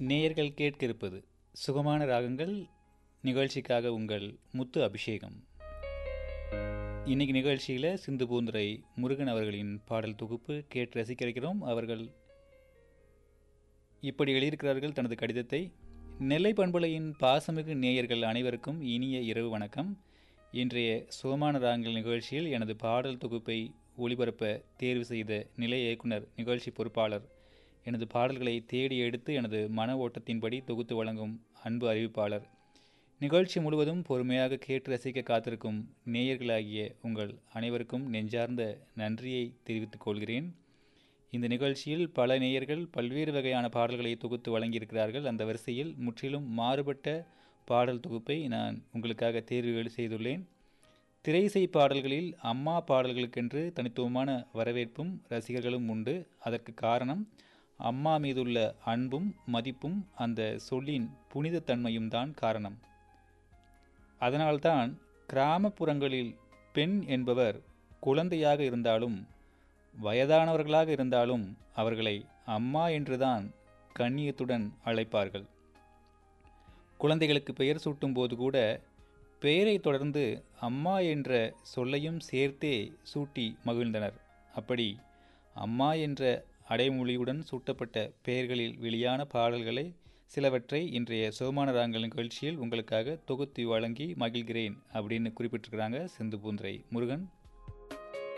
நேயர்கள் கேட்க இருப்பது சுகமான ராகங்கள் நிகழ்ச்சிக்காக உங்கள் முத்து அபிஷேகம் இன்னைக்கு நிகழ்ச்சியில் சிந்து பூந்துரை முருகன் அவர்களின் பாடல் தொகுப்பு கேட்டு ரசிக்க இருக்கிறோம் அவர்கள் இப்படி எழுதியிருக்கிறார்கள் தனது கடிதத்தை நெல்லை பண்புலையின் பாசமிகு நேயர்கள் அனைவருக்கும் இனிய இரவு வணக்கம் இன்றைய சுகமான ராகங்கள் நிகழ்ச்சியில் எனது பாடல் தொகுப்பை ஒளிபரப்ப தேர்வு செய்த நிலைய இயக்குனர் நிகழ்ச்சி பொறுப்பாளர் எனது பாடல்களை தேடி எடுத்து எனது மன ஓட்டத்தின்படி தொகுத்து வழங்கும் அன்பு அறிவிப்பாளர் நிகழ்ச்சி முழுவதும் பொறுமையாக கேட்டு ரசிக்க காத்திருக்கும் நேயர்களாகிய உங்கள் அனைவருக்கும் நெஞ்சார்ந்த நன்றியை தெரிவித்துக் கொள்கிறேன் இந்த நிகழ்ச்சியில் பல நேயர்கள் பல்வேறு வகையான பாடல்களை தொகுத்து வழங்கியிருக்கிறார்கள் அந்த வரிசையில் முற்றிலும் மாறுபட்ட பாடல் தொகுப்பை நான் உங்களுக்காக தேர்வு செய்துள்ளேன் திரைசை பாடல்களில் அம்மா பாடல்களுக்கென்று தனித்துவமான வரவேற்பும் ரசிகர்களும் உண்டு அதற்கு காரணம் அம்மா மீதுள்ள அன்பும் மதிப்பும் அந்த சொல்லின் புனிதத்தன்மையும் தான் காரணம் அதனால்தான் கிராமப்புறங்களில் பெண் என்பவர் குழந்தையாக இருந்தாலும் வயதானவர்களாக இருந்தாலும் அவர்களை அம்மா என்றுதான் கண்ணியத்துடன் அழைப்பார்கள் குழந்தைகளுக்கு பெயர் சூட்டும் போது கூட பெயரை தொடர்ந்து அம்மா என்ற சொல்லையும் சேர்த்தே சூட்டி மகிழ்ந்தனர் அப்படி அம்மா என்ற அடைமொழியுடன் சூட்டப்பட்ட பெயர்களில் வெளியான பாடல்களை சிலவற்றை இன்றைய சோமான ராங்கல் நிகழ்ச்சியில் உங்களுக்காக தொகுத்து வழங்கி மகிழ்கிறேன் அப்படின்னு குறிப்பிட்டிருக்கிறாங்க சிந்து பூந்திரை முருகன்